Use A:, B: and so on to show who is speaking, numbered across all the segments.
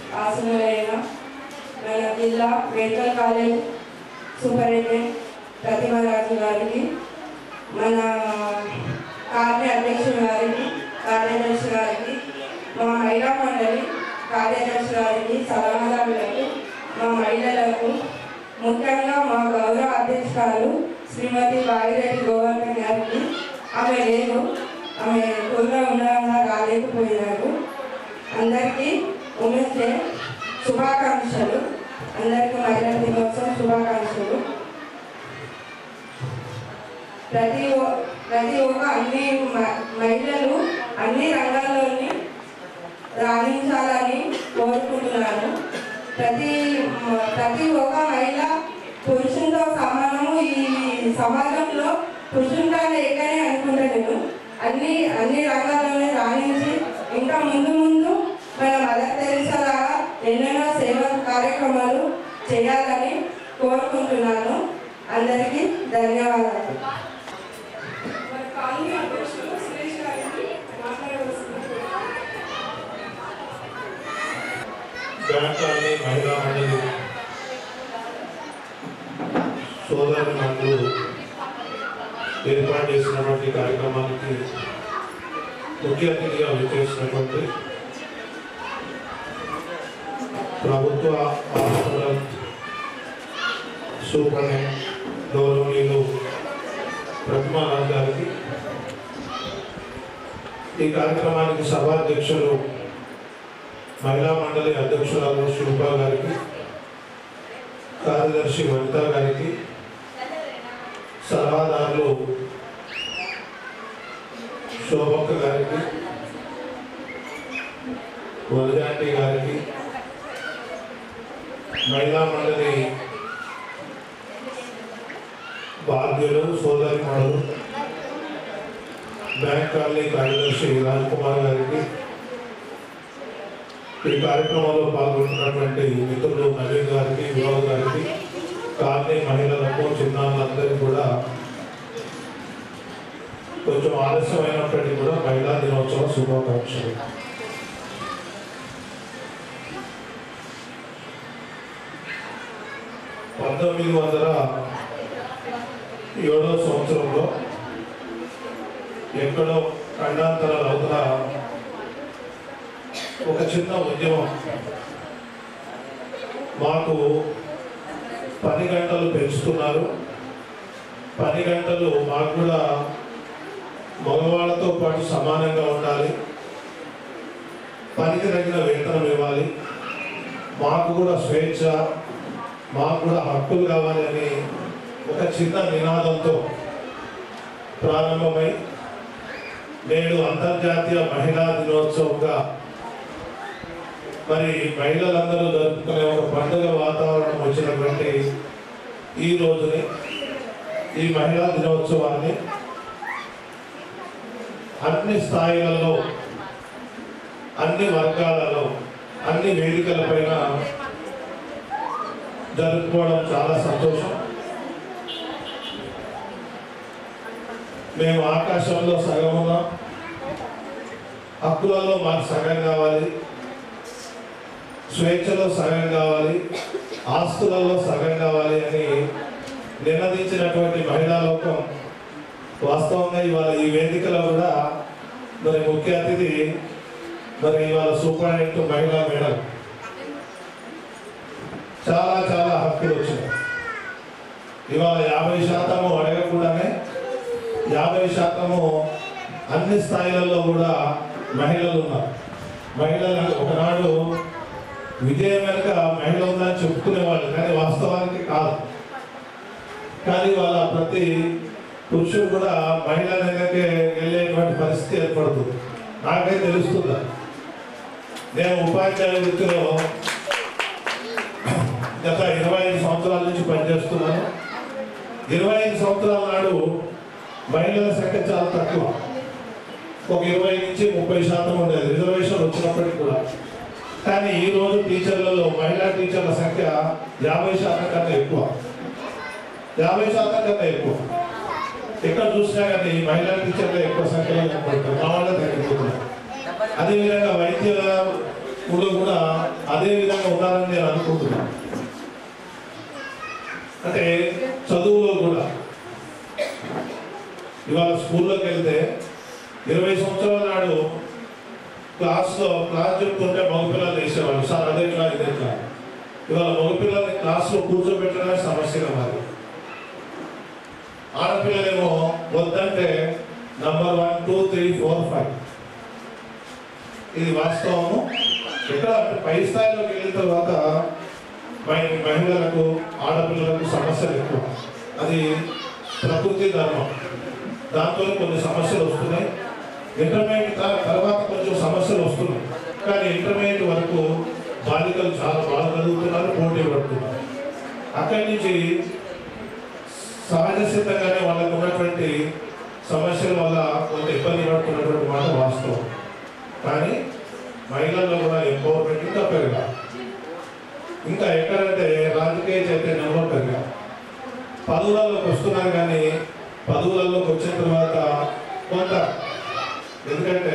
A: ఆసనులైన మన జిల్లా medical college superintendent ప్రతిభారాజు గారికి మన కార్య అధ్యక్షుడు గారికి కార్యదర్శి గారికి మా మహిళా మండలి కార్యదర్శి గారికి సలహాదారులకు మా మహిళలకు ముఖ్యంగా మా గౌరవ అధ్యక్షురాలు శ్రీమతి బాగిరెడ్డి గోవర్ధన్ గారికి ఆమె లేదు ఆమె ఊళ్ళో ఉండడం వల్ల రాలేకపోయినారు అందరికీ ఉమెన్స్ డే శుభాకాంక్షలు అందరికీ మహిళా దినోత్సవం శుభాకాంక్షలు ప్రతి ఒ- ప్రతి ఒక్క అన్ని మ- మహిళలు అన్ని రంగాల్లోని రాణించాలని కోరుకుంటున్నాను ప్రతి మ- ప్రతి ఒక్క మహిళ పురుషునితో సమానము ఈ సమాజంలో పురుషునితో లేకనే అనుకుంటా నేను అన్ని అన్ని రంగాల్లోనే రాణించి ఇంకా ముందు ముందు మన మదర్ తెరిసా లాగా ఎన్నెన్నో సేవా కార్యక్రమాలు చేయాలని కోరుకుంటున్నాను అందరికీ ధన్యవాదాలు
B: మన కాలనీ అధ్యక్షులు సురేష్ గారికి మాట్లాడవలసింది
C: బ్యాంకాన్ని మహిళా మండలి సోదరు నాకు ఏర్పాటు చేసినటువంటి కార్యక్రమానికి ముఖ్య అతిథిగా విచ్చేసినటువంటి ప్రభుత్వ హాస్పిటల్ సూపరింటెండెంట్ గౌరవనీయులు ప్రతిమారాజు గారికి ఈ కార్యక్రమానికి సభాధ్యక్షులు మహిళా మండలి అధ్యక్షురాలు శిల్పా గారికి కార్యదర్శి వనిత గారికి సలహాదారులు శోభక్క గారికి వరజాంటి గారికి మహిళా మండలి బాధ్యులు సోదరి మనులు బ్యాంక్ కాలనీ కార్యదర్శి రాజ్ కుమార్ గారికి ఈ కార్యక్రమంలో పాల్గొంటున్నటువంటి మిత్రులు నవీన్ గారికి వినోద్ గారికి కాలనీ మహిళలకు చిన్నారులందరికీ కూడా కొంచెం ఆలస్యమైనప్పటికీ కూడా మహిళా దినోత్సవ శుభాకాంక్షలు పంతొమ్మిది వందల ఏడో సంవత్సరంలో ఎక్కడో ఖండాంతరాల అవతల ఒక చిన్న ఉద్యమం మాకు పని గంటలు పెంచుతున్నారు పని గంటలు మాకు కూడా మగవాళ్ళతో పాటు సమానంగా ఉండాలి పనికి తగిన వేతనం ఇవ్వాలి మాకు కూడా స్వేచ్ఛ మాకు కూడా హక్కులు కావాలి అని ఒక చిన్న నినాదంతో ప్రారంభమై నేడు అంతర్జాతీయ మహిళా దినోత్సవంగా మరి మహిళలందరూ జరుపుకునే ఒక పండుగ వాతావరణం వచ్చినటువంటి ఈ రోజుని ఈ మహిళా దినోత్సవాన్ని అన్ని స్థాయిలలో అన్ని వర్గాలలో అన్ని వేదికలపైన జరుపుకోవడం చాలా సంతోషం మేము ఆకాశంలో సగం ఉన్నాం హక్కులలో మాకు సగం కావాలి స్వేచ్ఛలో సగం కావాలి ఆస్తులలో సగం కావాలి అని నినదించినటువంటి మహిళా లోకం వాస్తవంగా ఇవాళ ఈ వేదికలో కూడా మరి ముఖ్య అతిథి మరి ఇవాళ సూపరింటెండెంట్ మహిళా మేడం చాలా చాలా హక్కులు వచ్చినాయి ఇవాళ యాభై శాతము అడగకుండానే యాభై శాతము అన్ని స్థాయిలలో కూడా మహిళలు ఉన్నారు మహిళలు ఒకనాడు విజయం వెనుక మహిళ ఉందని చెప్పుకునేవాళ్ళు కానీ వాస్తవానికి కాదు కానీ వాళ్ళ ప్రతి పురుషుడు కూడా మహిళ దగ్గరికి వెళ్ళేటువంటి పరిస్థితి ఏర్పడుతుంది నాకైతే తెలుస్తుందా నేను ఉపాధ్యాయ వృత్తిలో గత ఇరవై ఐదు సంవత్సరాల నుంచి పనిచేస్తున్నాను ఇరవై ఐదు సంవత్సరాల నాడు మహిళల సంఖ్య చాలా తక్కువ ఒక ఇరవై నుంచి ముప్పై శాతం ఉండేది రిజర్వేషన్ వచ్చినప్పటికీ కూడా కానీ ఈ రోజు టీచర్లలో మహిళా టీచర్ల సంఖ్య యాభై శాతం కన్నా ఎక్కువ యాభై శాతం కన్నా ఎక్కువ ఎక్కడ చూసినా కానీ మహిళా టీచర్లు ఎక్కువ సంఖ్యలో కనపడుతుంది మా వాళ్ళే తగ్గిపోతున్నారు అదేవిధంగా వైద్య ఇప్పుడు కూడా అదే విధంగా ఉండాలని నేను అనుకుంటున్నాను అంటే చదువులో కూడా ఇవాళ స్కూల్లోకి వెళ్తే ఇరవై సంవత్సరాల నాడు క్లాస్లో క్లాస్ చెప్తుంటే మగపిల్లలు వేసేవాళ్ళు సార్ అదే క్లాస్ ఇదే క్లాస్ ఇవాళ మగపిల్లల్ని క్లాస్లో కూర్చోబెట్టడమే సమస్యగా మారి ఆడపిల్లలేమో వద్దంటే number one two three four five ఇది వాస్తవము ఎక్కడ అంటే పై స్థాయిలోకి వెళ్ళిన తర్వాత మహి- మహిళలకు ఆడపిల్లలకు సమస్యలు ఎక్కువ అది ప్రకృతి ధర్మం దాంతో కొన్ని సమస్యలు వస్తున్నాయి ఇంటర్మీడియట్ త- తర్వాత కొంచెం సమస్యలు వస్తున్నాయి కానీ ఇంటర్మీడియట్ వరకు బాలికలు చాలా బాగా చదువుతున్నారు పోటీ పడుతున్నారు అక్కడి నుంచి సహజ సిద్ధంగానే వాళ్ళకు ఉన్నటువంటి సమస్యల వల్ల కొంత ఇబ్బంది పడుతున్నటువంటి మాట వాస్తవం కానీ మహిళల్లో కూడా ఎంపవర్మెంట్ ఇంకా పెరగాలి ఇంకా ఎక్కడంటే రాజకీయ చైతన్యంలో పెరగాలి పదవులలోకి వస్తున్నారు కానీ పదవులలోకి వచ్చిన తర్వాత కొంత ఎందుకంటే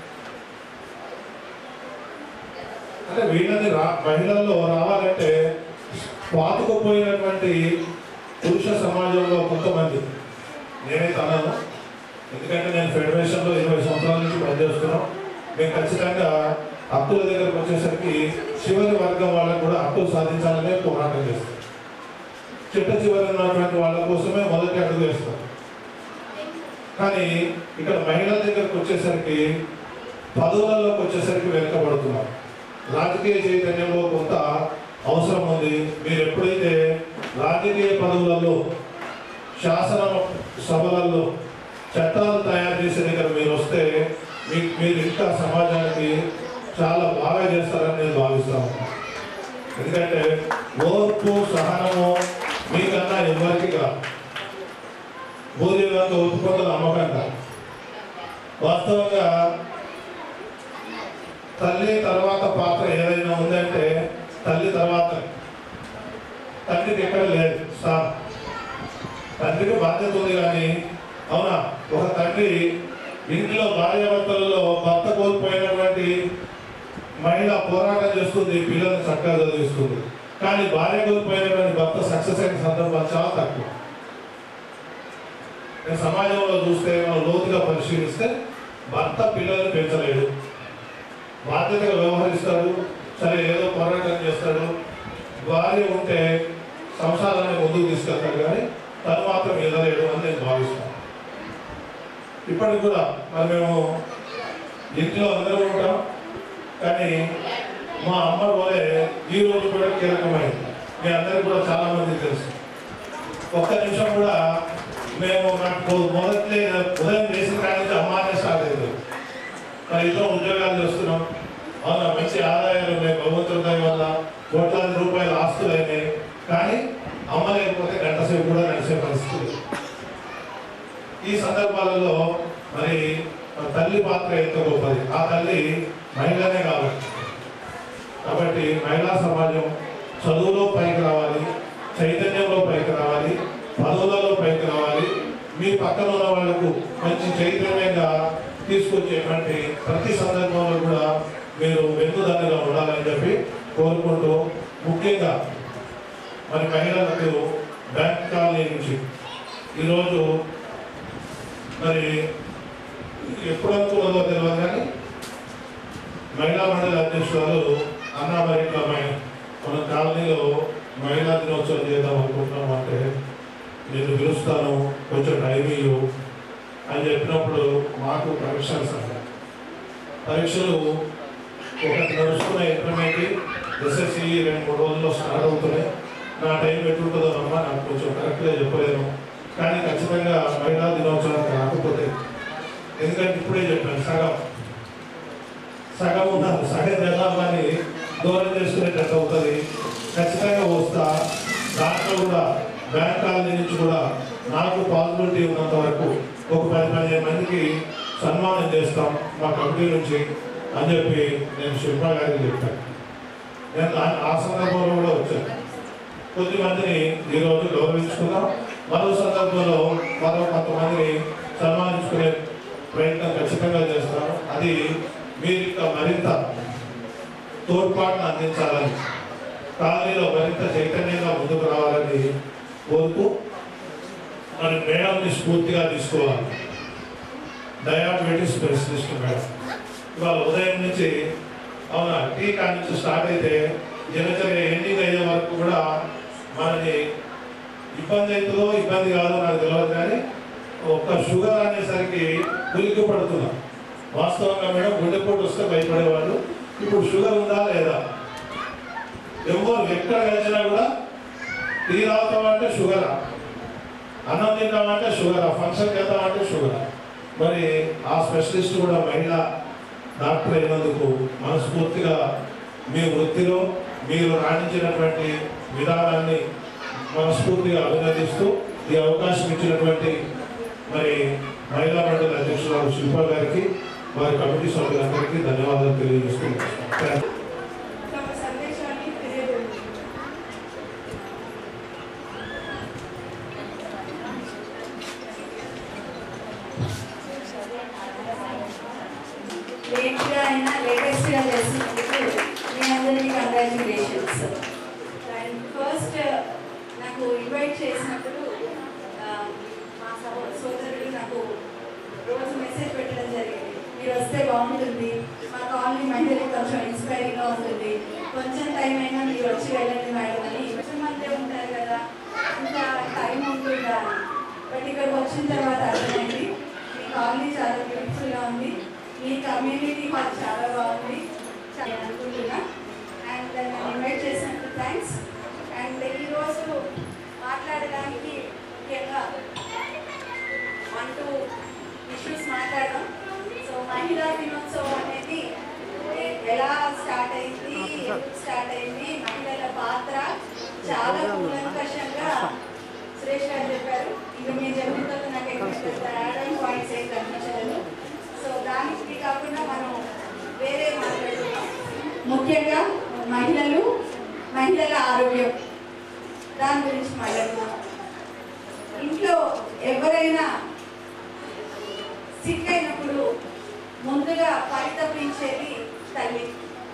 C: అంటే వీళ్ళని రా మహిళల్లో రావాలంటే పాతుకుపోయినటువంటి పురుష సమాజంలో కొంతమంది నేనైతే అన్నాను ఎందుకంటే నేను ఫెడరేషన్లో ఇరవై సంవత్సరాల నుంచి పనిచేస్తున్నాం మేము ఖచ్చితంగా హక్కుల దగ్గరకు వచ్చేసరికి చివరి వర్గం వాళ్ళకు కూడా హక్కులు సాధించాలనే పోరాటం చేస్తాం చిట్ట చివరి ఉన్నటువంటి వాళ్ళ కోసమే మొదటి అడుగు వేస్తాం కానీ ఇక్కడ మహిళల దగ్గరకు వచ్చేసరికి పదవులలోకి వచ్చేసరికి వెనుకబడుతున్నారు రాజకీయ చైతన్యంలో కొంత అవసరం ఉంది మీరు ఎప్పుడైతే రాజకీయ పదవులలో శాసన సభలలో చట్టాలు తయారు చేసే దగ్గర మీరు వస్తే మీ- మీరు ఇంకా సమాజానికి చాలా బాగా చేస్తారని నేను భావిస్తాను ఎందుకంటే ఓర్పు సహనము మీకన్నా ఎవరికి కాదు భూదేవంతో ఒప్పుకుంటున్న నమ్మకంగా వాస్తవంగా తల్లి తర్వాత పాత్ర ఏదైనా ఉందంటే తల్లి తర్వాత తండ్రికి ఎక్కడ లేదు సార్ తండ్రికి బాధ్యత ఉంది కానీ అవునా ఒక తండ్రి ఇంట్లో భార్యాభర్తలలో భర్త కోల్పోయినటువంటి మహిళ పోరాటం చేస్తుంది పిల్లల్ని చక్కగా చదివిస్తుంది కానీ భార్య కోల్పోయినటువంటి భర్త సక్సెస్ అయిన సందర్భాలు చాలా తక్కువ నేను సమాజంలో చూస్తే మనం లోతుగా పరిశీలిస్తే భర్త పిల్లల్ని పెంచలేడు బాధ్యతగా వ్యవహరిస్తాడు సరే ఏదో పోరాటం చేస్తాడు భార్య ఉంటే సంసారాన్ని ముందుకు తీసుకెళ్తాడు కానీ తను మాత్రం ఎదలేడు అని నేను భావిస్తాను ఇప్పటికి కూడా మరి మేము ఇంట్లో అందరూ ఉంటాం కానీ మా అమ్మ పోలే ఈ రోజు కూడా కీలకమైంది మీ అందరికీ కూడా చాలా మంది తెలుసు ఒక్క నిమిషం కూడా మేము నాకు మొదటి ఉదయం చేసిన కాడి నుంచి అమ్మానే స్టార్ట్ అయింది మరి ఇద్దరం ఉద్యోగాలు చేస్తున్నాం అవునా మంచి ఆదాయాలు ఉన్నాయి భగవంతుడి దయ వల్ల కోట్లాది రూపాయల ఆస్తులు అయినాయి కానీ అమ్మ లేకపోతే గంట సేపు కూడా నడిచే పరిస్థితి లేదు. ఈ సందర్భాలలో మరి మన తల్లి పాత్ర ఎంతో గొప్పది ఆ తల్లి మహిళనే కాబట్టి కాబట్టి మహిళా సమాజం చదువులో పైకి రావాలి చైతన్యంలో పైకి రావాలి పదవులలో పైకి రావాలి మీ పక్కన ఉన్న వాళ్ళకు మంచి చైతన్యంగా తీసుకొచ్చేటువంటి ప్రతి సందర్భంలో కూడా మీరు వెన్నుదన్నుగా ఉండాలని చెప్పి కోరుకుంటూ ముఖ్యంగా మరి మహిళలకు బ్యాంక్ కాలనీ నుంచి ఈరోజు మరి ఎప్పుడు అనుకున్నదో తెలియదు కానీ మహిళా మండలి అధ్యక్షురాలు అన్నామరిట్ల మన కాలనీలో మహిళా దినోత్సవం చేద్దాం అనుకుంటున్నాం అంటే నేను పిలుస్తాను కొంచెం టైం ఇవ్వు అని చెప్పినప్పుడు మాకు పరీక్షలు సార్ పరీక్షలు ఒకటి నడుస్తున్న ఇంటర్మీడియట్ ఎస్ఎస్సి రెండు మూడు రోజుల్లో స్టార్ట్ అవుతున్నాయి నా టైం ఎట్లుంటుందో అమ్మా నాకు కొంచెం కరెక్ట్గా చెప్పలేను కానీ ఖచ్చితంగా మహిళా దినోత్సవానికి రాకపోతే ఎందుకంటే ఇప్పుడే చెప్పాను సగం సగం ఉన్నారు సగం జనాభాని దూరం చేసుకునేటట్టు అవుతుంది ఖచ్చితంగా వస్తా దాంట్లో కూడా బ్యాంక్ కాలనీ నుంచి కూడా నాకు పాసిబిలిటీ ఉన్నంత వరకు ఒక పది పదిహేను మందికి సన్మానం చేస్తాం మా కమిటీ నుంచి అని చెప్పి నేను శిల్పా గారికి చెప్పాను నేను ఆ- ఆ సందర్భంలో కూడా వచ్చాను కొద్ది మందిని ఈరోజు గౌరవించుకున్నాం మరో సందర్భంలో మరో కొంతమందిని సన్మానించుకునే ప్రయత్నం ఖచ్చితంగా చేస్తాను అది మీరు ఇంకా మరింత తోడ్పాటును అందించాలని కాలనీలో మరింత చైతన్యంగా ముందుకు రావాలని కోరుతూ మరి మేడంని స్ఫూర్తిగా తీసుకోవాలి డయాబెటీస్ స్పెషలిస్ట్ మేడం ఇవాళ ఉదయం నుంచి అవునా టీకా నుంచి స్టార్ట్ అయితే దినచర్య ఎండింగ్ అయ్యే వరకు కూడా మనకి ఇబ్బంది అవుతుందో ఇబ్బంది కాదో నాకు తెలియదు కానీ ఒక్క షుగర్ అనేసరికి ఉలిక్కి పడుతున్నాం వాస్తవంగా మేడం గుండెపోటు వస్తే భయపడేవాళ్ళు ఇప్పుడు షుగర్ ఉందా లేదా ఎవరు ఎక్కడ కలిసినా కూడా టీ తాగుతామంటే షుగరా అన్నం తింటామంటే షుగరా ఫంక్షన్కి వెళ్తామంటే షుగరా మరి ఆ స్పెషలిస్ట్ కూడా మహిళ డాక్టర్ అయినందుకు మనస్ఫూర్తిగా మీ వృత్తిలో మీరు రాణించినటువంటి విధానాన్ని మనస్ఫూర్తిగా అభినందిస్తూ ఈ అవకాశం ఇచ్చినటువంటి మరి మహిళా మండలి అధ్యక్షురాలు శిల్ప గారికి వారి కమిటీ సభ్యులందరికీ ధన్యవాదాలు తెలియజేస్తున్నాను
B: తమ సందేశాన్ని తెలియజేయండి
D: లేట్గా అయినా లేటెస్ట్గా చేసినందుకు మీ అందరికీ కంగ్రాచులేషన్స్ అండ్ ఫస్ట్ నాకు ఇన్వైట్ చేసినప్పుడు ఆ, మా సహో సోదరుడు నాకు రోజు మెసేజ్ పెట్టడం జరిగింది మీరు వస్తే బాగుంటుంది మా కాలనీ మహిళలకు కొంచెం ఇన్స్పైరింగ్గా ఉంటుంది కొంచెం టైం అయినా మీరు వచ్చి వెళ్ళండి మేడం అని కొంచెం మందే ఉంటారు కదా అంత టైం ఉంటుందా బట్ ఇక్కడికి వచ్చిన తర్వాత అర్థమైంది మీ కాలనీ చాలా బ్యూటిఫుల్గా ఉంది మీ కమ్యూనిటీ మాకు చాలా బాగుంది చాలా అనుకుంటున్నా అండ్ నన్ను ఇన్వైట్ చేసినందుకు థ్యాంక్స్ అండ్ ఈరోజు మాట్లాడడానికి ముఖ్యంగా వన్ టూ ఇష్యూస్ మాట్లాడడం సో మహిళా దినోత్సవం అనేది ఎలా స్టార్ట్ అయింది ఎందుకు స్టార్ట్ అయింది మహిళల పాత్ర చాలా కూలంకషంగా సురేష్ గారు చెప్పారు ఇక మీరు చెప్పిన తర్వాత నాకు ఎక్కువ యాడమ్ పాయింట్స్ ఏం కనిపించలేదు సో దానికి కాకుండా మనం వేరే మాట్లాడుతున్నాం ముఖ్యంగా మహిళలు మహిళల ఆరోగ్యం దాని గురించి మాట్లాడుతున్నాం ఇంట్లో ఎవరైనా సిక్ అయినప్పుడు ముందుగా పరితపించేది తల్లి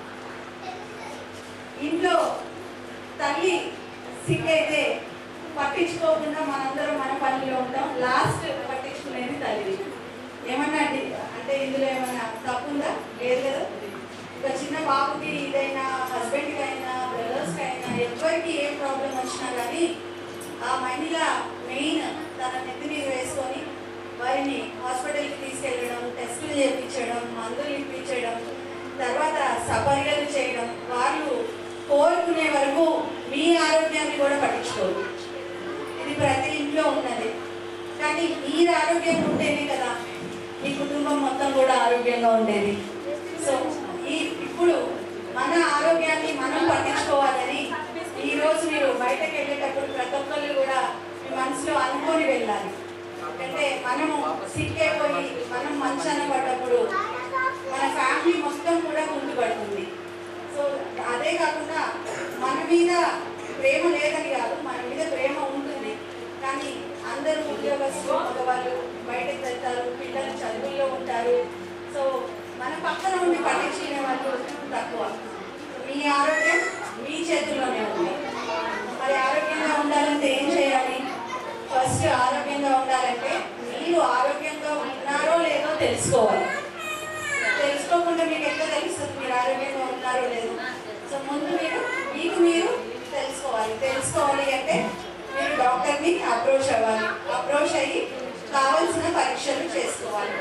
D: ఇంట్లో తల్లి సిక్ అయితే పట్టించుకోకుండా మనందరం మన పనిలో ఉంటాం లాస్ట్ పట్టించుకునేది తల్లి ఏమన్నా డి- అంటే ఇందులో ఏమన్నా తప్పు ఉందా లేదు కదా ఒక చిన్న బాబుకి ఇదైనా హస్బెండ్కి అయినా బ్రదర్స్కి అయినా ఎవరికి ఏ ప్రాబ్లం వచ్చినా కానీ ఆ మహిళ మెయిన్ తన నెత్తి మీద వేసుకొని వారిని హాస్పిటల్కి తీసుకెళ్ళడం టెస్టులు చేయించడం మందులు ఇప్పించడం తర్వాత సపర్యలు చేయడం వాళ్ళు కోరుకునే వరకు మీ ఆరోగ్యాన్ని కూడా పట్టించుకోరు ఇది ప్రతి ఇంట్లో ఉన్నది కానీ మీరు ఆరోగ్యం ఉంటేనే కదా మీ కుటుంబం మొత్తం కూడా ఆరోగ్యంగా ఉండేది సో ఈ ఇప్పుడు మన ఆరోగ్యాన్ని మనం పట్టించుకోవాలని ఈ రోజు మీరు బయటకు వెళ్ళేటప్పుడు ప్రతి ఒక్కళ్ళు కూడా మీ మనసులో అనుకొని వెళ్ళాలి అంటే మనము సిక్ అయిపోయి మనం మంచాన పడ్డప్పుడు మన ఫ్యామిలీ మొత్తం కూడా ముందు పడుతుంది సో అదే కాకుండా మన మీద ప్రేమ లేదని కాదు మన మీద ప్రేమ ఉంటుంది కానీ అందరూ ఉద్యోగస్తులు మగవాళ్ళు బయటకు వెళ్తారు పిల్లలు చదువుల్లో ఉంటారు సో మన పక్కన ఉండి పట్టించుకునే వాళ్ళు తక్కువ మీ ఆరోగ్యం మీ చేతుల్లోనే ఉంది మరి ఆరోగ్యంగా ఉండాలంటే ఏం చేయాలి ఫస్ట్ ఆరోగ్యంగా ఉండాలంటే మీరు ఆరోగ్యంగా ఉన్నారో లేదో తెలుసుకోవాలి తెలుసుకోకుండా మీకు ఎట్లా తెలుస్తుంది మీరు ఆరోగ్యంగా ఉన్నారో లేదో సో ముందు మీరు మీకు మీరు తెలుసుకోవాలి తెలుసుకోవాలి అంటే మీరు డాక్టర్ని అప్రోచ్ అవ్వాలి అప్రోచ్ అయ్యి కావాల్సిన పరీక్షలు చేసుకోవాలి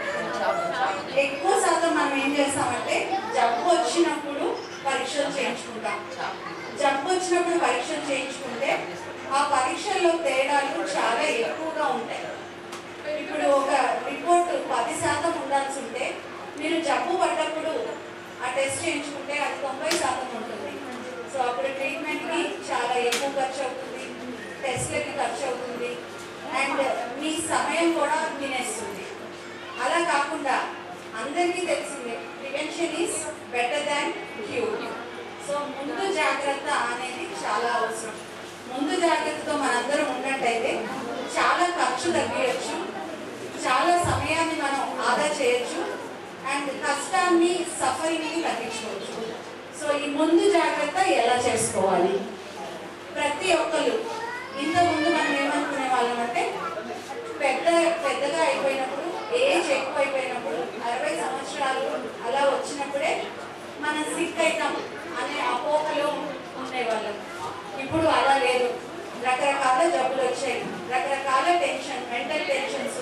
D: ఎక్కువ శాతం మనం ఏం చేస్తామంటే జబ్బు వచ్చినప్పుడు పరీక్షలు చేయించుకుంటాం జబ్బు వచ్చినప్పుడు పరీక్షలు చేయించుకుంటే ఆ పరీక్షల్లో తేడాలు చాలా ఎక్కువగా ఉంటాయి ఇప్పుడు ఒక రిపోర్ట్ పది శాతం ఉండాల్సి ఉంటే మీరు జబ్బు పడ్డప్పుడు ఆ టెస్ట్ చేయించుకుంటే అది తొంభై శాతం ఉంటుంది సో అప్పుడు ట్రీట్మెంట్కి చాలా ఎక్కువ ఖర్చు అవుతుంది టెస్ట్లకి ఖర్చు అవుతుంది అండ్ మీ సమయం కూడా తినేస్తుంది అలా కాకుండా అందరికీ తెలిసిందే prevention is better than cure so ముందు జాగ్రత్త అనేది చాలా అవసరం ముందు జాగ్రత్తతో మనందరం ఉన్నట్టయితే చాలా ఖర్చు తగ్గించచ్చు చాలా సమయాన్ని మనం ఆదా చేయొచ్చు అండ్ కష్టాన్ని సఫరింగ్ని తగ్గించుకోవచ్చు సో ఈ ముందు జాగ్రత్త ఎలా చేసుకోవాలి ప్రతి ఒక్కరు ఇంతకుముందు మనం ఏమనుకునే వాళ్ళం అంటే పెద్ద పెద్దగా అయిపోయినప్పుడు ఏజ్ ఎక్కువ అయిపోయినప్పుడు అరవై సంవత్సరాలు అలా వచ్చినప్పుడే మనం సిక్ అవుతాం అనే అపోహలో ఉండేవాళ్ళం ఇప్పుడు అలా లేదు రకరకాల జబ్బులు వచ్చాయి రకరకాల టెన్షన్ మెంటల్ టెన్షన్స్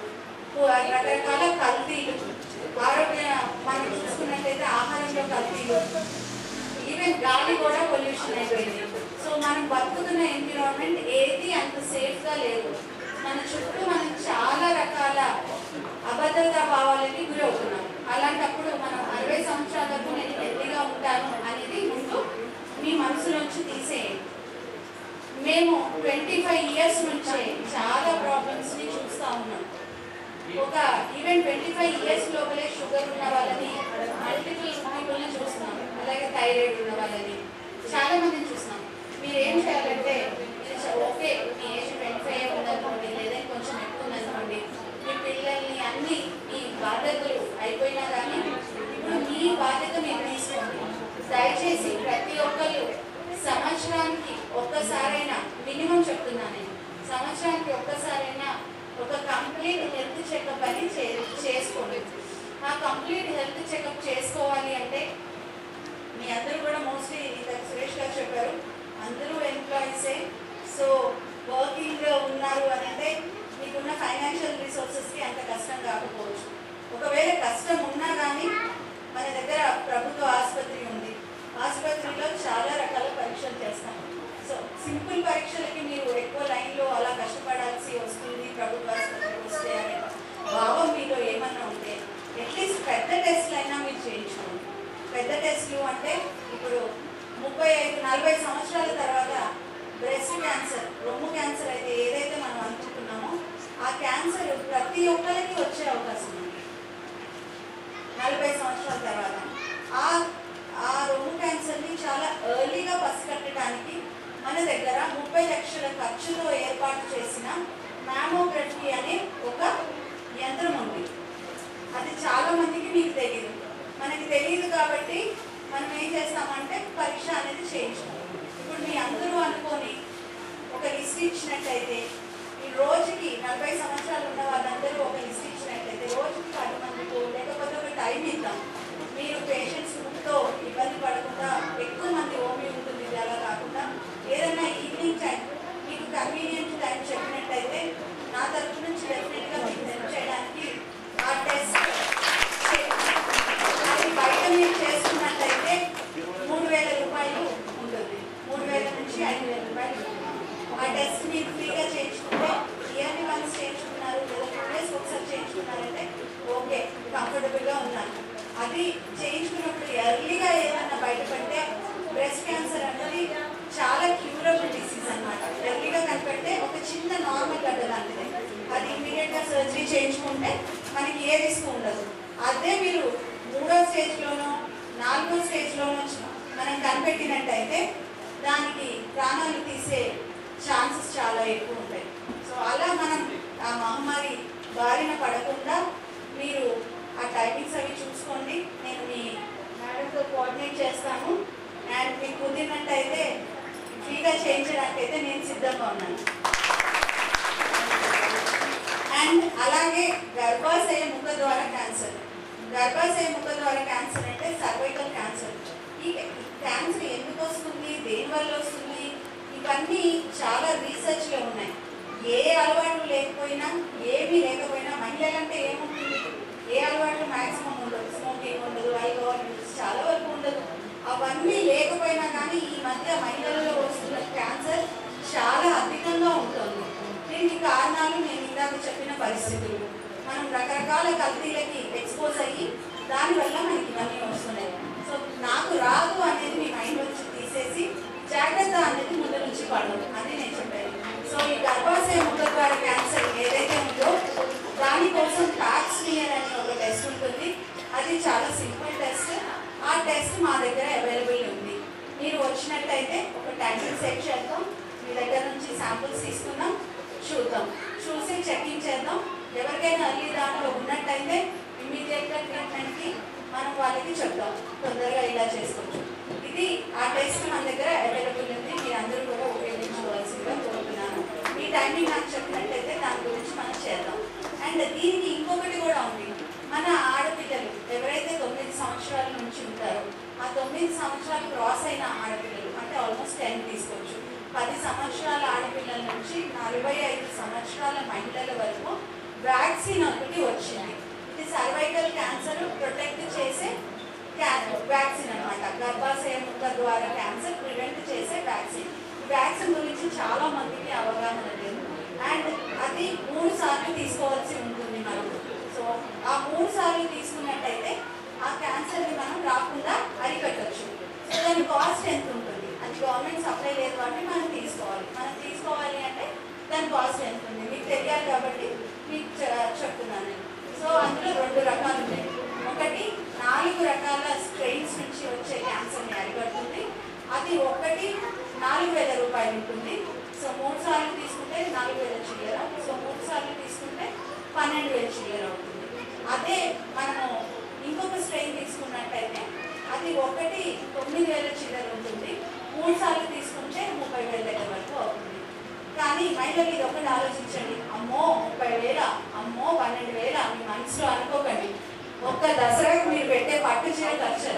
D: రకరకాల కల్తీలు ఆరోగ్య మనం చూసుకున్నట్లయితే ఆహారంలో కల్తీలు ఈవెన్ గాలి కూడా పొల్యూషన్ అయిపోయింది సో మనం బతుకుతున్న ఎన్విరాన్మెంట్ ఏది అంత సేఫ్ గా లేదు మన చుట్టూ మనం చాలా రకాల అభద్రతా భావాలకి గురి అవుతున్నాం అలాంటప్పుడు మనం అరవై సంవత్సరాల వరకు నేను హెల్తీగా ఉంటాను అనేది ముందు మీ మనసులోంచి తీసేయండి మేము ట్వంటీ ఫైవ్ ఇయర్స్ నుంచే చాలా ప్రాబ్లమ్స్ ని చూస్తా ఉన్నాం ఒక ఈవెన్ ట్వంటీ ఫైవ్ ఇయర్స్ లోపలే షుగర్ ఉన్న వాళ్ళని మల్టిపుల్ పీపుల్ని చూస్తున్నాం అలాగే థైరాయిడ్ ఉన్న వాళ్ళని చాలా మందిని చూస్తున్నాం మీరు ఏం చేయాలంటే మీరు చ- ఓకే మీ ఏజ్ ట్వంటీ ఫైవ్ ఉందనుకోండి లేదా కొంచెం ఎక్కువ ఉందనుకోండి మీ పిల్లల్ని అన్ని మీ బాధ్యతలు అయిపోయినా కానీ ఇప్పుడు మీ బాధ్యత మీరు తీసుకోండి దయచేసి ప్రతి ఒక్కరు సంవత్సరానికి ఒక్కసారైనా మినిమం చెప్తున్నాను నేను సంవత్సరానికి ఒక్కసారైనా ఒక కంప్లీట్ హెల్త్ చెకప్ అని చే- చేసుకోండి ఆ కంప్లీట్ హెల్త్ చెకప్ చేసుకోవాలి అంటే మీ అందరూ కూడా మోస్ట్లీ ఇందాక సురేష్ గారు చెప్పారు అందరూ ఎంప్లాయీసే సో వర్కింగ్ ఉన్నారు అని అంటే మీకున్న ఫైనాన్షియల్ రిసోర్సెస్కి అంత కష్టం కాకపోవచ్చు ఒకవేళ కష్టం ఉన్నా కానీ మన దగ్గర ప్రభుత్వ ఆసుపత్రి ఉంది ఆసుపత్రిలో చాలా రకాల పరీక్షలు చేస్తాం సో సింపుల్ పరీక్షలకి మీరు ఎక్కువ లైన్లో అలా కష్టపడాల్సి వస్తుంది ప్రభుత్వ ఆసుపత్రికి వస్తే అనే భావం మీలో ఏమన్నా ఉంటే అట్లీస్ట్ పెద్ద టెస్ట్లు అయినా మీరు చేయించుకోండి పెద్ద టెస్ట్లు అంటే ఇప్పుడు ముప్పై ఐదు నలభై సంవత్సరాల తర్వాత బ్రెస్ట్ క్యాన్సర్ రొమ్ము క్యాన్సర్ అయితే ఏదైతే మనం అనుకుంటున్నామో ఆ క్యాన్సర్ ప్రతి ఒక్కరికి వచ్చే అవకాశం ఉంది నలభై సంవత్సరాల తర్వాత ఆ ఆ రొమ్ము క్యాన్సర్ని చాలా ఎర్లీగా పసిగట్టడానికి మన దగ్గర ముప్పై లక్షల ఖర్చుతో ఏర్పాటు చేసిన మ్యామోగ్రఫీ అనే ఒక యంత్రం ఉంది అది చాలా మందికి మీకు తెలియదు మనకి తెలియదు కాబట్టి మనం ఏం చేస్తామంటే పరీక్ష అనేది చేయించాం ఇప్పుడు మీ అందరూ అనుకొని ఒక లిస్ట్ ఇచ్చినట్టయితే ఈ రోజుకి నలభై సంవత్సరాలు ఉన్న వాళ్ళందరూ ఒక లిస్ట్ ఇచ్చినట్టయితే రోజుకి పది మందికి లేకపోతే ఒక టైం ఇద్దాం మీరు పేషెంట్స్తో ఇబ్బంది పడకుండా ఎక్కువ మంది ఓమీ ఉంటుంది ఇది అలా కాకుండా ఏదైనా ఈవినింగ్ టైం మీకు కన్వీనియంట్ టైం చెప్పినట్టయితే నా తరఫు నుంచి డెఫినెట్గా మీకు హెల్ప్ చేయడానికి ఆ టెస్ట్ అది బయట మీరు చేసుకున్నట్టయితే మూడు వేల రూపాయలు ఉంటుంది మూడు వేల నుంచి ఐదు వేల రూపాయలు ఆ టెస్ట్ మీరు ఫ్రీగా చేయించుకుంటే ఇయర్లీ వన్స్ చేయించుకున్నారు లేదా టూ డేస్ ఒకసారి చేయించుకున్నారంటే ఓకే కంఫర్టబుల్గా ఉన్నాను అది చేయించుకున్నప్పుడు ఎర్లీగా ఏదన్నా బయటపడితే బ్రెస్ట్ క్యాన్సర్ అనేది చాలా క్యూరబుల్ డిసీజ్ అన్నమాట ఎర్లీగా కనిపెడితే ఒక చిన్న నార్మల్ గడ్డ లాంటిది అది ఇమీడియట్గా సర్జరీ చేయించుకుంటే మనకి ఏ రిస్క్ ఉండదు అదే మీరు మూడో స్టేజ్లోనో నాలుగో స్టేజ్లోనో మనం కనిపెట్టినట్టయితే దానికి ప్రాణాలు తీసే ఛాన్సెస్ చాలా ఎక్కువ ఉంటాయి సో అలా మనం ఆ మహమ్మారి బారిన పడకుండా మీరు ఆ టైమింగ్స్ అవి చూసుకోండి నేను మీ మేడంతో కోఆర్డినేట్ చేస్తాను అండ్ మీకు కుదిరినట్టయితే ఫ్రీగా చేయించడానికి అయితే నేను సిద్ధంగా ఉన్నాను అండ్ అలాగే గర్భాశయ ముఖ ద్వారా క్యాన్సర్ గర్భాశయ ముఖ ద్వారా క్యాన్సర్ అంటే సర్వైకల్ క్యాన్సర్ ఈ క్యాన్సర్ ఎందుకు వస్తుంది దేనివల్ల వస్తుంది ఇవన్నీ చాలా రీసెర్చ్లో ఉన్నాయి ఏ అలవాటు లేకపోయినా ఏమీ లేకపోయినా మహిళలంటే ఏముంటుంది ఏ అలవాట్లు మ్యాక్సిమం ఉండదు స్మోకింగ్ ఉండదు ఆల్కహాల్ యూజ్ చాలా వరకు ఉండదు అవన్నీ లేకపోయినా కానీ ఈ మధ్య మహిళలలో వస్తున్న క్యాన్సర్ చాలా అధికంగా ఉంటుంది దీనికి కారణాలు నేను ఇందాక చెప్పిన పరిస్థితులు మనం రకరకాల కల్తీలకి ఎక్స్పోజ్ అయ్యి దానివల్ల మనకి ఇవన్నీ వస్తున్నాయి సో నాకు రాదు అనేది మీ మైండ్ నుంచి తీసేసి జాగ్రత్త అనేది ముందు నుంచి పడదు అది నేను చెప్పాను సో ఈ గర్భాశయ ముఖ ద్వారా క్యాన్సర్ ఏదైతే ఉందో దానికోసం టాక్స్మియర్ అనే ఒక టెస్ట్ ఉంటుంది అది చాలా సింపుల్ టెస్ట్ ఆ టెస్ట్ మా దగ్గర అవైలబుల్ ఉంది మీరు వచ్చినట్టయితే ఒక టైమింగ్ సెట్ చేద్దాం మీ దగ్గర నుంచి శాంపుల్స్ తీసుకుందాం చూద్దాం చూసి చెకింగ్ చేద్దాం ఎవరికైనా అర్లీ దాంట్లో ఉన్నట్టయితే ఇమీడియట్గా ట్రీట్మెంట్కి మనం వాళ్ళకి చెప్తాం తొందరగా ఇలా చేసుకోవచ్చు ఇది ఆ టెస్ట్ మన దగ్గర అవైలబుల్ ఉంది మీరు అందరూ కూడా ఉపయోగించుకోవాల్సిందిగా కోరుతున్నాను ఈ టైమింగ్ నాకు చెప్పినట్టయితే దాని గురించి మనం చేద్దాం అండ్ దీనికి ఇంకొకటి కూడా ఉంది మన ఆడపిల్లలు ఎవరైతే తొమ్మిది సంవత్సరాల నుంచి ఉంటారో ఆ తొమ్మిది సంవత్సరాలు క్రాస్ అయిన ఆడపిల్లలు అంటే ఆల్మోస్ట్ టెన్ తీసుకోవచ్చు పది సంవత్సరాల ఆడపిల్లల నుంచి నలభై ఐదు సంవత్సరాల మహిళల వరకు వ్యాక్సిన్ ఒకటి వచ్చింది ఇది సర్వైకల్ క్యాన్సర్ ప్రొటెక్ట్ చేసే వ్యాక్సిన్ అన్నమాట గర్భాశయ ముక్క ద్వారా క్యాన్సర్ ప్రివెంట్ చేసే వ్యాక్సిన్ వ్యాక్సిన్ గురించి చాలా మందికి అవగాహన లేదు అండ్ అది మూడు సార్లు తీసుకోవాల్సి ఉంటుంది మనకు సో ఆ మూడు సార్లు తీసుకున్నట్టయితే ఆ క్యాన్సర్ని మనం రాకుండా అరికట్టచ్చు సో దాని కాస్ట్ ఎంత ఉంటుంది అది గవర్నమెంట్ సప్లై లేదు కాబట్టి మనం తీసుకోవాలి మనం తీసుకోవాలి అంటే దాని కాస్ట్ ఎంత ఉంది మీకు తెలియాలి కాబట్టి మీకు చె- చెప్తున్నాను నేను. సో అందులో రెండు రకాలు ఉన్నాయి ఒకటి నాలుగు రకాల స్ట్రెయిన్స్ నుంచి వచ్చే క్యాన్సర్ని అరికడుతుంది అది ఒకటి నాలుగు వేల రూపాయలు ఉంటుంది సో మూడు సార్లు తీసుకుంటే నాలుగు వేల చిల్లర సో మూడు సార్లు తీసుకుంటే పన్నెండు వేల చిల్లర అవుతుంది అదే మనము ఇంకొక స్ట్రెయిన్ తీసుకున్నట్టయితే అది ఒకటి తొమ్మిది వేల చిల్లర ఉంటుంది మూడు సార్లు తీసుకుంటే ముప్పై వేల దగ్గర వరకు అవుతుంది కానీ మహిళలు ఇది ఒకటి ఆలోచించండి అమ్మో ముప్పై వేల అమ్మో పన్నెండు వేల మీ మనసులో అనుకోకండి ఒక్క దసరాకు మీరు పెట్టే పట్టు చీర ఖర్చు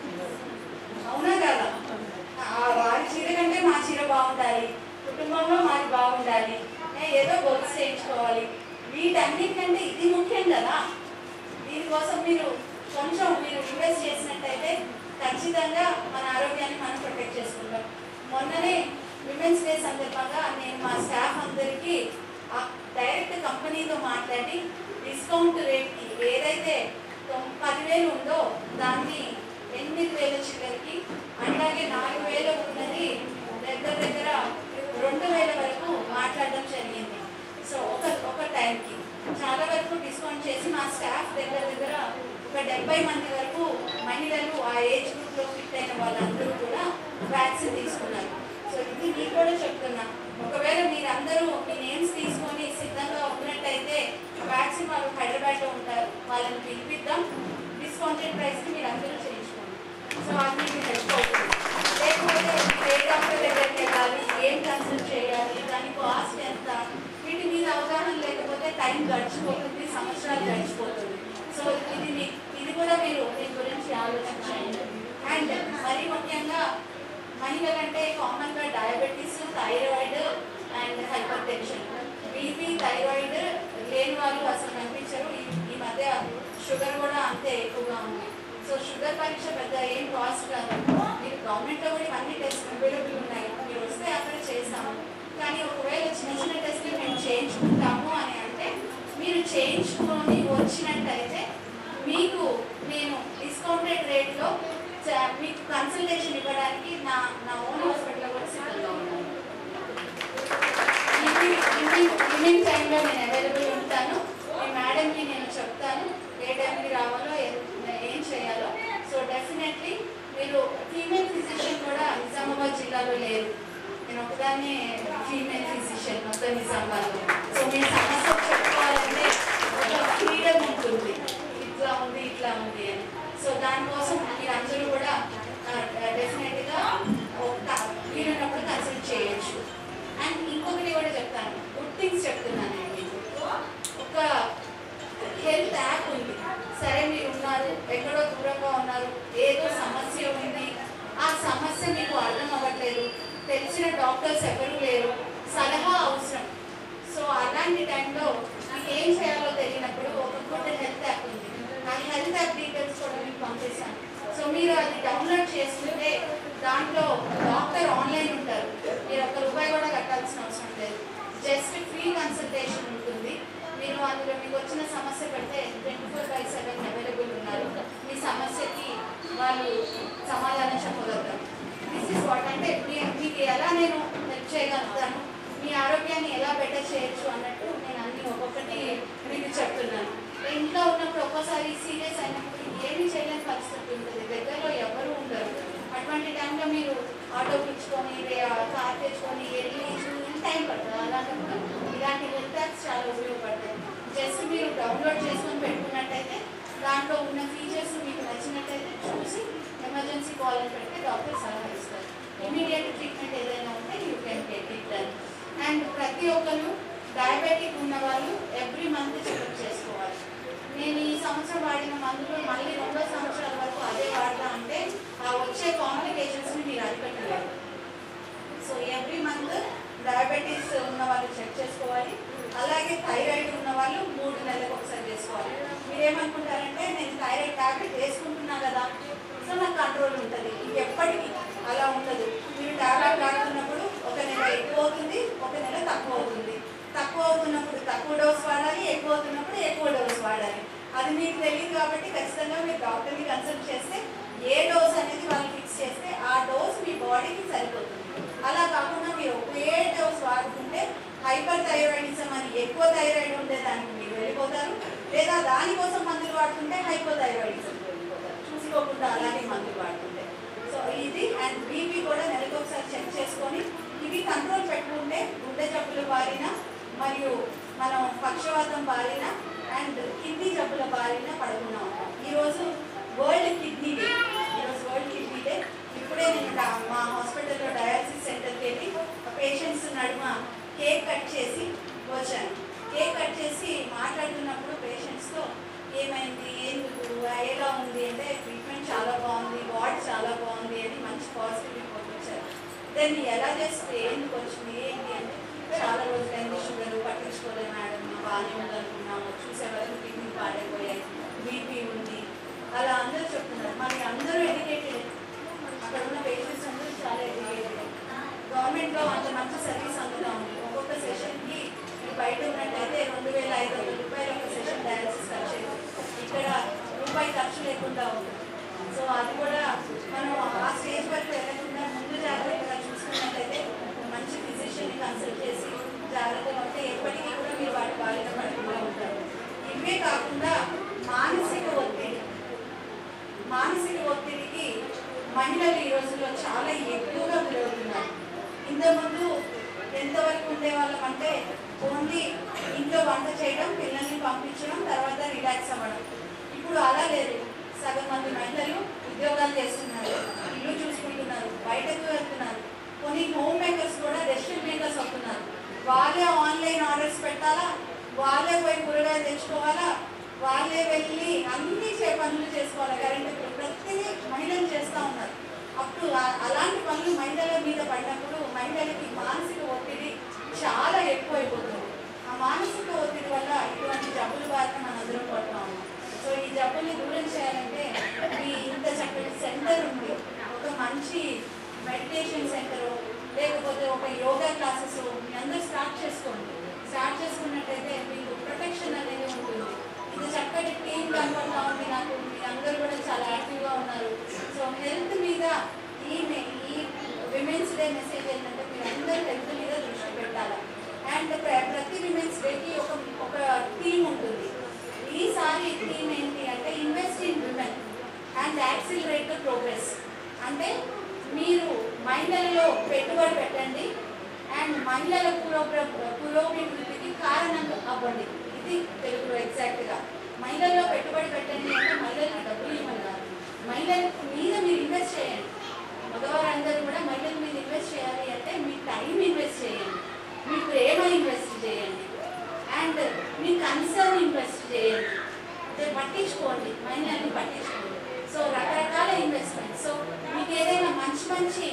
D: అవునా కదా ఆ వారి చీర కంటే మా చీర బాగుండాలి కుటుంబంలో మాది బాగుండాలి ఏ, ఏదో గొలుసు చేయించుకోవాలి వీటన్నిటికంటే ఇది ముఖ్యం కదా దీనికోసం మీరు కొంచెం మీరు ఇన్వెస్ట్ చేసినట్టయితే ఖచ్చితంగా మన ఆరోగ్యాన్ని మనం ప్రొటెక్ట్ చేసుకుంటాం మొన్ననే విమెన్స్ డే సందర్భంగా నేను మా స్టాఫ్ అందరికీ ఆ డైరెక్ట్ కంపెనీతో మాట్లాడి డిస్కౌంట్ రేట్కి ఏదైతే తొమ్- పదివేలు ఉందో దాన్ని ఎనిమిది వేల చిల్లరకి అట్లాగే నాలుగు వేలు ఉన్నది దగ్గర దగ్గర రెండు వేల వరకు మాట్లాడడం జరిగింది సో ఒక ఒక టైంకి చాలా వరకు డిస్కౌంట్ చేసి మా స్టాఫ్ దగ్గర దగ్గర ఒక డెబ్బై మంది వరకు మహిళలు ఆ ఏజ్ గ్రూప్లో ఫిట్ అయిన వాళ్ళందరూ కూడా వ్యాక్సిన్ తీసుకున్నారు సో ఇది మీకు కూడా చెప్తున్నా ఒకవేళ మీరందరూ మీ నేమ్స్ తీసుకొని సిద్ధంగా ఉన్నట్టయితే వ్యాక్సిన్ వాళ్ళు హైదరాబాద్లో ఉంటారు వాళ్ళని పిలిపిద్దాం డిస్కౌంటెడ్ ప్రైస్కి మీరు అందరూ చేయించుకోండి సో అది మీకు హెల్ప్ అవుతుంది లేకపోతే మీరు ఏ డాక్టర్ దగ్గరికి వెళ్ళాలి ఏం కన్సల్ట్ చేయాలి దాని కాస్ట్ ఎంత వీటి మీద అవగాహన లేకపోతే టైం గడిచిపోతుంది సంవత్సరాలు గడిచిపోతుంది సో ఇది మీ ఇది కూడా మీరు దీని గురించి ఆలోచించండి అండ్ మరీ ముఖ్యంగా మహిళలంటే కామన్గా diabetes thyroid and hypertension BP thyroid లేని వాళ్ళు అసలు కనిపించరు ఈ ఈ మధ్య షుగర్ కూడా అంతే ఎక్కువగా ఉంది సో షుగర్ పరీక్ష పెద్ద ఏం కాస్ట్ కాదు మీరు గవర్నమెంట్లో కూడా ఇవన్నీ టెస్ట్ అవైలబుల్ ఉన్నాయి మీరు వస్తే అక్కడ చేస్తాము కానీ ఒకవేళ చిన్న చిన్న టెస్ట్లు మేము చేయించుకుంటాము అని అంటే మీరు చేయించుకొని వచ్చినట్టయితే మీకు నేను డిస్కౌంటెడ్ రేట్లో చ- మీకు కన్సల్టేషన్ ఇవ్వడానికి నా నా ఓన్ హాస్పిటల్లో కూడా సిద్ధంగా ఉన్నాను ఈవినింగ్ ఈవినింగ్ ఈవినింగ్ టైంలో నేను అవైలబుల్ ఉంటాను మీ మేడంకి నేను చెప్తాను ఏ టైంకి రావాలో ఏ- ఏం చేయాలో సో డెఫినెట్లీ మీరు ఫీమేల్ ఫిజిషియన్ కూడా నిజామాబాద్ జిల్లాలో లేరు నేను ఒకదాన్ని ఫీమేల్ ఫిజిషియన్ మొత్తం నిజామాబాద్లో సో మీ సమస్య చెప్పుకోవాలంటే ఒక ఫ్రీడమ్ ఉంటుంది ఇట్లా ఉంది ఇట్లా ఉంది అని సో దానికోసం మీరు అందరూ కూడా డెఫినెట్గా వీలున్నప్పుడు కన్సల్ట్ చేయొచ్చు అండ్ ఇంకొకటి కూడా చెప్తాను గుడ్ థింగ్స్ చెప్తున్నాను నేను మీకు. ఒక హెల్త్ యాప్ ఉంది సరే మీరు ఉన్నారు ఎక్కడో దూరంగా ఉన్నారు ఏదో సమస్య ఉంది ఆ సమస్య మీకు అర్థం అవ్వట్లేదు తెలిసిన డాక్టర్స్ ఎవరు లేరు సలహా అవసరం సో అలాంటి టైంలో మీకు ఏం చేయాలో తెలియనప్పుడు ఒక గుడ్ హెల్త్ యాప్ ఉంది ఆ హెల్త్ యాప్ డీటెయిల్స్ కూడా మీకు పంపిస్తాను సో మీరు అది డౌన్లోడ్ చేసుకుంటే దాంట్లో డాక్టర్ ఆన్లైన్ ఉంటారు మీరు ఒక్క రూపాయి కూడా కట్టాల్సిన అవసరం లేదు జస్ట్ ఫ్రీ కన్సల్టేషన్ ఉంటుంది మీరు అందులో మీకు వచ్చిన సమస్య పెడితే twenty four by seven available ఉన్నారు మీ సమస్యకి వాళ్ళు సమాధానం చెప్పగలుగుతారు దిస్ ఇస్ వాట్ అంటే మీ- మీకు ఎలా నేను హెల్ప్ చేయగలుగుతాను మీ ఆరోగ్యాన్ని ఎలా బెటర్ చేయొచ్చు అన్నట్టు నేను అన్ని ఒక్కొక్కటి మీకు చెప్తున్నాను ఇంట్లో ఉన్నప్పుడు ఒక్కోసారి సీరియస్ అయినప్పుడు ఏమీ చేయలేని పరిస్థితి ఉంటుంది దగ్గరలో ఎవరు ఉండరు అటువంటి టైంలో మీరు ఆటో పిలుచుకొని కార్ తెచ్చుకొని వెళ్ళి చూసి టైం పడుతుంది అలాంటప్పుడు ఇలాంటి హెల్త్ యాప్స్ చాలా ఉపయోగపడతాయి జస్ట్ మీరు డౌన్లోడ్ చేసుకొని పెట్టుకున్నట్టయితే దాంట్లో ఉన్న ఫీచర్స్ మీకు నచ్చినట్టయితే చూసి
E: ఎమర్జెన్సీ కాల్ అని పెడితే డాక్టర్ సలహా ఇస్తారు ఇమీడియట్ ట్రీట్మెంట్ ఏదైనా ఉంటే you can take it done and ప్రతి ఒక్కరు డయాబెటిక్ ఉన్న వాళ్ళు ఎవ్రీ మంత్ చెకప్ చేసుకోవాలి నేను ఈ సంవత్సరం వాడిన మందులు మళ్ళీ రెండో సంవత్సరాల వరకు అదే వాడతా అంటే ఆ వచ్చే కాంప్లికేషన్స్ని మీరు అరికట్టలేరు సో ఎవ్రీ మంత్ డయాబెటీస్ ఉన్న వాళ్ళు చెక్ చేసుకోవాలి అలాగే థైరాయిడ్ ఉన్న వాళ్ళు మూడు నెలలకు ఒకసారి చేసుకోవాలి మీరేమనుకుంటారంటే నేను థైరాయిడ్ టాబ్లెట్ వేసుకుంటున్నా కదా సో నాకు కంట్రోల్ ఉంటుంది ఎప్పటికీ అలా ఉండదు మీరు టాబ్లెట్ వాడుతున్నప్పుడు ఒక నెల ఎక్కువ అవుతుంది ఒక నెల తక్కువ అవుతుంది తక్కువ అవుతున్నప్పుడు తక్కువ డోస్ వాడాలి ఎక్కువ అవుతున్నప్పుడు ఎక్కువ డోస్ వాడాలి అది మీకు తెలియదు కాబట్టి ఖచ్చితంగా మీరు డాక్టర్ని కన్సల్ట్ చేస్తే ఏ డోస్ అనేది వాళ్ళు ఫిక్స్ చేస్తే ఆ డోస్ మీ బాడీకి సరిపోతుంది అలా కాకుండా మీరు ఒకే డోస్ వాడుతుంటే హైపర్ థైరాయిడిజం అని ఎక్కువ థైరాయిడ్ ఉండే దానికి మీరు వెళ్ళిపోతారు లేదా దానికోసం మందులు వాడుతుంటే హైపర్ థైరాయిడిజం వెళ్ళిపోతారు చూసుకోకుండా అలాగే మందులు వాడుతుంటే సో ఇది అండ్ బీపీ కూడా నెలకు ఒకసారి చెక్ చేసుకొని ఇవి కంట్రోల్ పెట్టుకుంటే గుండె జబ్బులు బారిన మరియు మనం పక్షవాతం బారిన అండ్ కిడ్నీ జబ్బుల బారిన పడకుండా ఉంటాం ఈరోజు వరల్డ్ కిడ్నీ డే ఈరోజు వరల్డ్ కిడ్నీ డే ఇప్పుడే నేను డా- మా హాస్పిటల్లో డయాలసిస్ సెంటర్కి వెళ్ళి పేషెంట్స్ నడుమ కేక్ కట్ చేసి వచ్చాను కేక్ కట్ చేసి మాట్లాడుతున్నప్పుడు పేషెంట్స్తో ఏమైంది ఎందుకు ఎలా ఉంది అంటే ట్రీట్మెంట్ చాలా బాగుంది వార్డ్ చాలా బాగుంది అని మంచి పాజిటివ్ రిపోర్ట్ వచ్చారు దాన్ని ఎలా చేస్తే ఎందుకు వచ్చింది ఏంటి అంటే చాలా రోజులైంది షుగర్ పట్టించుకోలేదు మేడం బాగానే ఉందనుకున్నాము చూసే వరకు కిడ్నీ పాడైపోయాయి బీపీ ఉంది అలా అందరూ చెప్తున్నారు మరి అందరూ ఎడ్యుకేటెడ్ అక్కడ ఉన్న పేషెంట్స్ అందరూ చాలా ఎడ్యుకేటెడ్ గవర్నమెంట్లో అంత మంచి సర్వీస్ అందులో ఉంది ఒక్కొక్క సెషన్కి బయట ఉన్నట్టయితే రెండు వేల ఐదు వందల రూపాయలు ఒక సెషన్ డయాలసిస్ ఖర్చు అవుతుంది. ఇక్కడ రూపాయి ఖర్చు లేకుండా ఉంది సో అది కూడా మనం ఆ స్టేజ్ వరకు వెళ్ళకుండా ముందు జాగ్రత్తగా చూసుకున్నట్లయితే మంచి ఫిజిషియన్ని కన్సల్ట్ చేసి జాగ్రత్తగా ఉంటే ఎప్పటికీ కూడా మీరు వాటి బాధ్యత పడకుండా ఉంటారు ఇవే కాకుండా మానసిక ఒత్తిడి మానసిక ఒత్తిడికి మహిళలు ఈ రోజుల్లో చాలా ఎక్కువగా గురవుతున్నారు ఇంతకుముందు ఎంతవరకు ఉండేవాళ్ళం అంటే ఓన్లీ ఇంట్లో వంట చేయడం పిల్లల్ని పంపించడం తర్వాత రిలాక్స్ అవ్వడం ఇప్పుడు అలా లేదు సగం మంది మహిళలు ఉద్యోగాలు చేస్తున్నారు ఇల్లు చూసుకుంటున్నారు బయటకు వెళ్తున్నారు కొన్ని హోమ్ మేకర్స్ కూడా డెసిషన్ మేకర్స్ అవుతున్నారు వాళ్ళే ఆన్లైన్ ఆర్డర్స్ పెట్టాలా వాళ్ళే పోయి కూరగాయలు తెచ్చుకోవాలా వాళ్ళే వెళ్ళి అన్ని చే పనులు చేసుకోవాలి కరెంట్ బిల్లు ప్రతిదీ మహిళలు చేస్తూ ఉన్నారు అప్పుడు ఆ- అలాంటి పనులు మహిళల మీద పడినప్పుడు మహిళలకి మానసిక ఒత్తిడి చాలా ఎక్కువైపోతుంది ఆ మానసిక ఒత్తిడి వల్ల ఇటువంటి జబ్బుల బారిన మనం అందరం పడుతూ ఉన్నాం సో ఈ జబ్బుల్ని దూరం చేయాలంటే ఈ ఇంత చక్కటి సెంటర్ ఉంది ఒక మంచి మెడిటేషన్ సెంటర్ లేకపోతే ఒక యోగా క్లాసెస్ మీ అందరూ స్టార్ట్ చేసుకోండి స్టార్ట్ చేసుకున్నట్టయితే మీకు ప్రొటెక్షన్ అనేది ఉంటుంది ఇది చక్కటి టీం కనపడతా ఉంది నాకు మీరు అందరూ కూడా చాలా యాక్టివ్గా ఉన్నారు సో హెల్త్ మీద ఈ మె- ఈ విమెన్స్ డే మెసేజ్ ఏంటంటే మీరు అందరూ హెల్త్ మీద దృష్టి పెట్టాలి అండ్ ప్రతి విమెన్స్ డేకి ఒక ఒక థీమ్ ఉంటుంది ఈసారి థీమ్ ఏంటి అంటే invest in women and accelerate the progress అంటే మీరు మహిళలలో పెట్టుబడి పెట్టండి అండ్ మహిళల పురోగ్ర పురోభివృద్ధికి కారణం అవ్వండి ఇది తెలుగులో ఎగ్జాక్ట్గా మహిళల్లో పెట్టుబడి పెట్టండి అంటే మహిళలకు డబ్బులు ఇవ్వమని కాదు మహిళల మీద మీరు ఇన్వెస్ట్ చేయండి మగవారందరూ కూడా మహిళల మీద ఇన్వెస్ట్ చేయాలి అంటే మీ టైం ఇన్వెస్ట్ చేయండి మీ ప్రేమ ఇన్వెస్ట్ చేయండి అండ్ మీ కన్సర్న్ ఇన్వెస్ట్ చేయండి అంటే పట్టించుకోండి మహిళల్ని పట్టించుకోండి సో రకరకాల ఇన్వెస్ట్మెంట్ సో మీకు ఏదైనా మంచి మంచి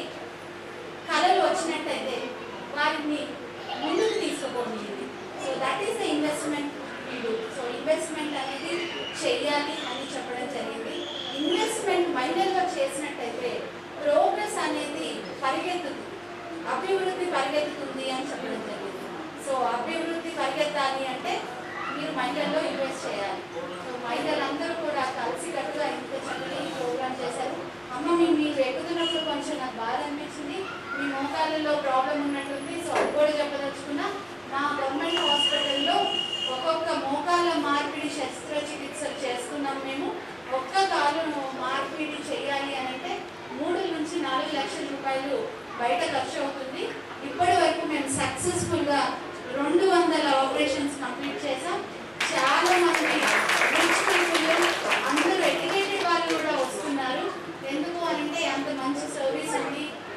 E: కళలు వచ్చినట్టయితే వారిని ముందుకు తీసుకుపోండి so that is the investment వీడు సో ఇన్వెస్ట్మెంట్ అనేది చెయ్యాలి అని చెప్పడం జరిగింది ఇన్వెస్ట్మెంట్ మహిళల్లో చేసినట్టయితే ప్రోగ్రెస్ అనేది పరిగెత్తుతుంది అభివృద్ధి పరిగెత్తుతుంది అని చెప్పడం జరిగింది సో అభివృద్ధి పరిగెత్తాలి అంటే మీరు మహిళల్లో ఇన్వెస్ట్ చేయాలి సో మహిళలందరూ కూడా కలిసికట్టుగా ఇంత చక్కగా ఈ ప్రోగ్రామ్ చేశారు అమ్మ మేము మీరు ఎక్కుతున్నప్పుడు కొంచెం నాకు బాధ అనిపించింది మీ మోకాళ్ళలో ప్రాబ్లం ఉన్నట్టుంది సో అది కూడా చెప్పదలుచుకున్నా మా గవర్నమెంట్ హాస్పిటల్లో ఒక్కొక్క మోకాళ్ళ మార్పిడి శస్త్రచికిత్సలు చేస్తున్నాం మేము ఒక్క కాలును మార్పిడి చేయాలి అని అంటే మూడు నుంచి నాలుగు లక్షల రూపాయలు బయట ఖర్చు అవుతుంది ఇప్పటి వరకు మేము సక్సెస్ఫుల్గా రెండు వందల ఆపరేషన్స్ కంప్లీట్ చేసాం చాలా మంది రిచ్ పీపుల్ అందరూ ఎడ్యుకేటెడ్ వాళ్ళు కూడా వస్తున్నారు ఎందుకు అని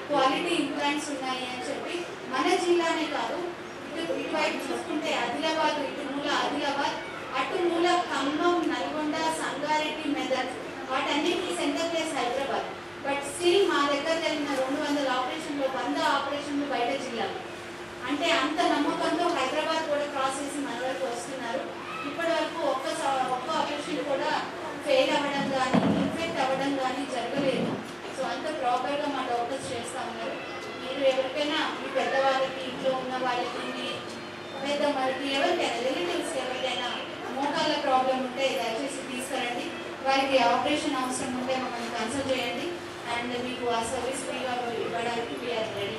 E: క్వాలిటీ ఇంప్లాంట్స్ ఉన్నాయి అని చెప్పి మన జిల్లానే కాదు ఇటు ఇటువైపు చూసుకుంటే ఆదిలాబాద్ ఇటు మూల ఆదిలాబాద్ అటు మూల ఖమ్మం నల్గొండ సంగారెడ్డి మెదక్ వాటన్నిటికీ centre place Hyderabad but still మా దగ్గర జరిగిన రెండు వందల ఆపరేషన్లు వంద ఆపరేషన్లు బయట జిల్లాలు అంటే అంత నమ్మకంతో హైదరాబాద్ కూడా క్రాస్ చేసి మన వరకు వస్తున్నారు ఇప్పటి వరకు ఒక్క స- ఒక్క ఆపరేషన్ కూడా ఫెయిల్ అవ్వడం కానీ ఇన్ఫెక్ట్ అవ్వడం కానీ జరగలేదు సో అంత ప్రాపర్గా మా డాక్టర్స్ చేస్తూ ఉన్నారు మీరు ఎవరికైనా మీ పెద్దవాళ్ళకి ఇంట్లో ఉన్న వాళ్ళకి మీ పెద్ద మనకి ఎవరికైనా రిలేటివ్స్ ఎవరికైనా మోకాళ్ళ ప్రాబ్లం ఉంటే దయచేసి తీసుకురండి వారికి ఆపరేషన్ అవసరం ఉంటే మమ్మల్ని కన్సల్ట్ చేయండి అండ్ మీకు ఆ సర్వీస్ ఫ్రీగా ఇవ్వడానికి వీఆర్ రెడీ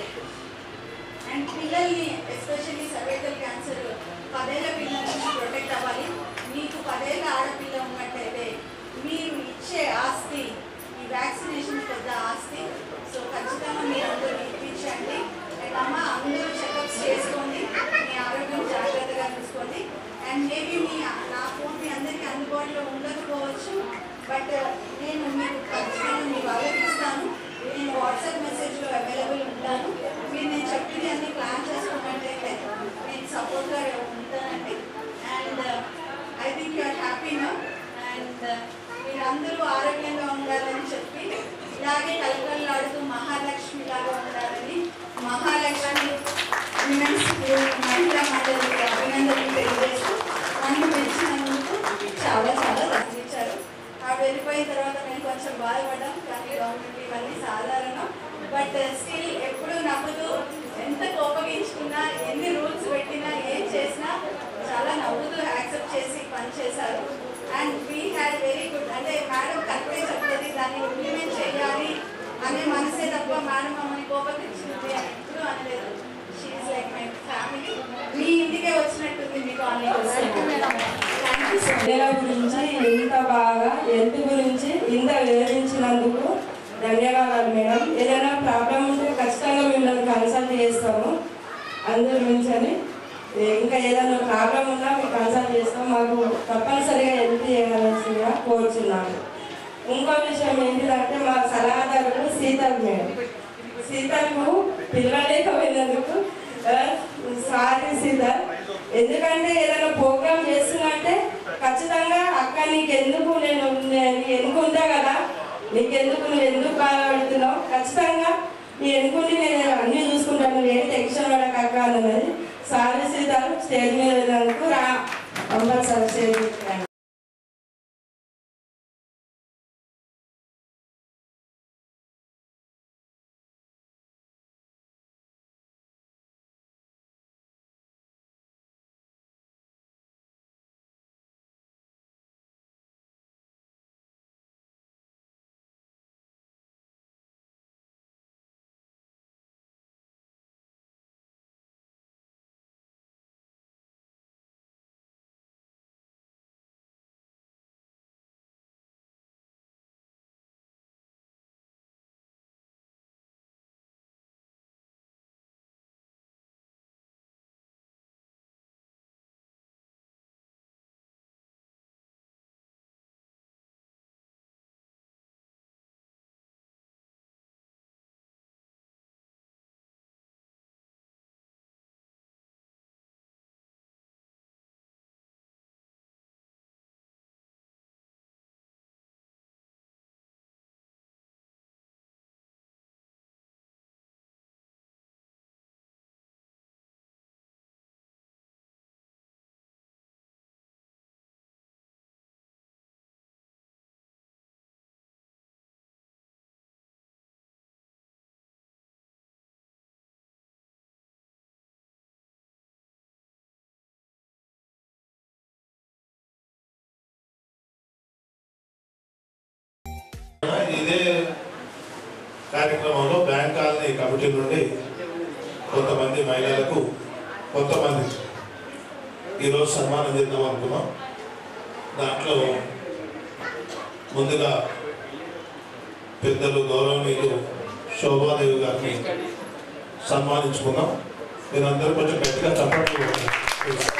D: అండ్ పిల్లల్ని ఎస్పెషల్లీ సర్వైకల్ క్యాన్సర్ పదేళ్ల పిల్లల నుంచి ప్రొటెక్ట్ అవ్వాలి మీకు పదేళ్ల ఆడపిల్ల ఉన్నట్టయితే మీరు ఇచ్చే ఆస్తి ఈ వ్యాక్సినేషన్ పెద్ద ఆస్తి సో ఖచ్చితంగా మీరు అందరూ ఇప్పించండి అండ్ అమ్మ అందరూ చెకప్స్ చేసుకోండి మీ ఆరోగ్యం జాగ్రత్తగా చూసుకోండి అండ్ మేబీ మీ నా ఫోన్ మీ అందరికీ అందుబాటులో ఉండకపోవచ్చు బట్ నేను మీకు ఖచ్చితంగా మీ వాళ్ళకి ఇస్తాను నేను వాట్సాప్ మెసేజ్లో అవైలబుల్ ఉంటాను మీరు నేను చెప్పింది అన్ని ప్లాన్ చేసుకున్నట్టయితే నేను సపోర్ట్గా ఉంటానండి and I think you're happy no and మీరందరూ ఆరోగ్యంగా ఉండాలని చెప్పి ఇలాగే కలకల్లాడుతూ మహాలక్ష్మి లాగా ఉండాలని మహాలక్ష్మి విమెన్స్ గ్రూప్ మహిళా మండలికి అభినందనలు తెలియజేస్తూ నన్ను పెంచినందుకు చాలా చాలా తగ్గించారు ఆ వెళ్ళిపోయిన తర్వాత నేను కొంచెం బాధపడ్డాం కానీ గవర్నమెంట్ ఇవన్నీ సాధారణం బట్ స్టిల్ ఎప్పుడు నవ్వుతూ ఎంత కోపగించుకున్నా ఎన్ని రూల్స్ పెట్టినా ఏం చేసినా చాలా నవ్వుతూ యాక్సెప్ట్ చేసి పని చేశారు and we had very good అంటే మేడం కరెక్టే చెప్తుంది దాన్ని ఇంప్లిమెంట్ చేయాలి అనే మనసే తప్ప మేడం మమ్మల్ని కోపగించింది అని ఎప్పుడు అనలేదు షీఈ్ లైక్ మై ఫ్యామిలీ మీ ఇంటికే వచ్చినట్టుంది మీ కాలనీకి థ్యాంక్ యూ సో
A: పిల్లల గురించి ఇంత బాగా హెల్త్ గురించి ఇంత వివరించినందుకు ధన్యవాదాలు మేడం ఏదైనా ప్రాబ్లం ఉంటే ఖచ్చితంగా మిమ్మల్ని కన్సల్ట్ చేస్తాము అందరి గురించి అని ఇంకా ఏదైనా ప్రాబ్లం ఉన్నా మీకు కన్సల్ట్ చేస్తాం మాకు తప్పనిసరిగా హెల్ప్ చేయాల్సిందిగా కోరుచున్నాము ఇంకో విషయం ఏంటిదంటే మా సలహాదారుడు సీతల్ మేడం సీతకు పిల్లలేకపోయినందుకు సారీ సీతల్ ఎందుకంటే ఏదైనా ప్రోగ్రామ్ చేస్తున్నంటే ఖచ్చితంగా అక్క నీకెందుకు నేను నేను ఎన్నుకుంటా కదా నీకెందుకు నువ్వు ఎందుకు బాధపడుతున్నావు ఖచ్చితంగా నీ ఎన్నుకుంటే నేను అన్నీ చూసుకుంటాను నువ్వు ఏం టెన్షన్ పడక అక్క అన్నది సారీ సీతల్ స్టేజ్ మీద వెళ్ళినందుకు రా కంపల్సరీ స్టేజ్ మీద రండి.
C: ఇదే కార్యక్రమంలో బ్యాంక్ కాలనీ కమిటీ నుండి కొంతమంది మహిళలకు కొంతమంది ఈరోజు సన్మానం చేద్దాం అనుకున్నాం దాంట్లో ముందుగా పెద్దలు గౌరవనీయులు శోభాదేవి గారిని సన్మానించుకున్నాం మీరందరూ కొంచెం గట్టిగా చప్పట్లు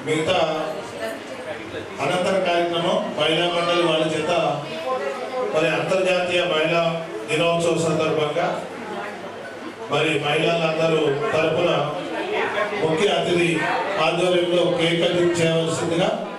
C: మిగతా అనంతర కార్యక్రమం మహిళా మండలి వాళ్ళ చేత మరి అంతర్జాతీయ మహిళా దినోత్సవం సందర్భంగా మరి మహిళలందరూ తరపున ముఖ్య అతిథి ఆధ్వర్యంలో కేక్ కటింగ్ చేయవలసిందిగా